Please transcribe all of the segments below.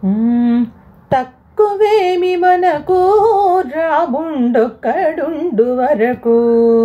మ్మ్. తక్కువేమి మనకు రాముండొక్కడుండు వరకు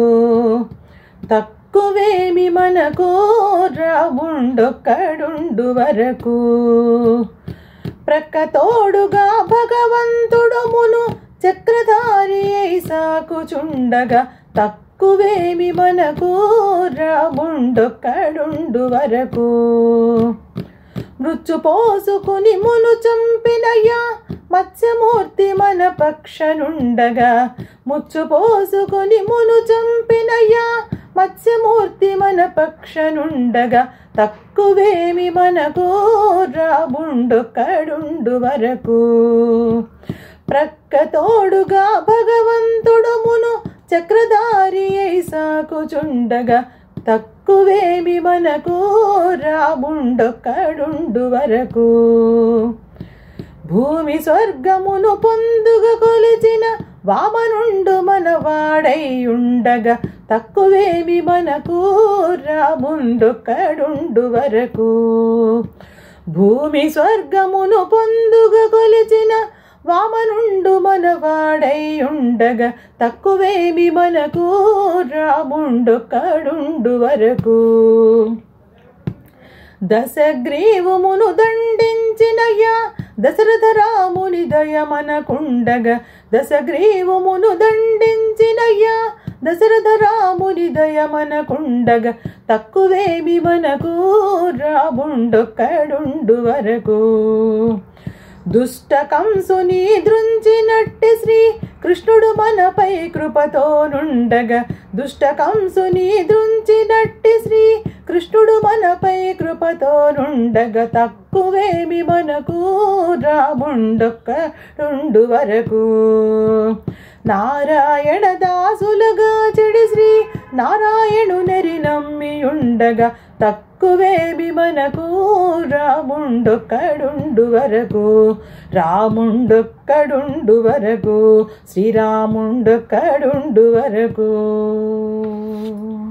తక్కువేమి మనకు రాముండొక్కడుండు వరకు ప్రక్క తోడుగా భగవంతుడు మును చక్రధారి అయి సాకుచుండగా తక్కువేమి మనకు రాముండొక్కడుండు వరకు మృత్యు పోసుకుని మును చంపినయ్యా మత్స్యమూర్తి మన పక్షనుండగా ముచ్చు పోసుకుని మును చంపినయ్యా మత్స్యమూర్తి మన పక్షనుండగా తక్కువేమి మనకు రాముండు కడుండు వరకు ప్రక్క తోడుగా భగవంతుడు మును చక్రధారి అయి సాకుచుండగా తక్కువేమి మనకు రాముండొక్కడుండు వరకు భూమి స్వర్గమును పొందుగ కొలిచిన వామనుండు మనవాడై ఉండగా తక్కువేమి మనకు రాముండొక్కడుండు వరకు భూమి స్వర్గమును పొందుగ కొలిచిన వామనుండు మనవాడై ఉండగా తక్కువేమి మనకు రాముండు కడుండు వరకు దశగ్రీవమును దండించినయ్యా దశరథ రాముని దయ మనకుండగా దశగ్రీవమును దండించినయ్యా దశరథ రాముని దయ మనకుండగా తక్కువేమి మనకు రాముండొక్కడుండు వరకు దుష్ట కంసుని దృంచినట్టి శ్రీ కృష్ణుడు మనపై కృపతో నుండగా దుష్ట కంసుని దృంచినట్టి శ్రీ కృష్ణుడు మనపై కృపతో నుండగా తక్కువేమి మనకు రాముండొక్క రెండు వరకు నారాయణ దాసులుగా చెడి శ్రీ నారాయణు నెరి నమ్మి ఉండగా తక్కువేమి మనకు రాముండొక్కడుండు వరకు రాముండొక్కడుండు వరకు శ్రీరాముండొక్కడుండు వరకు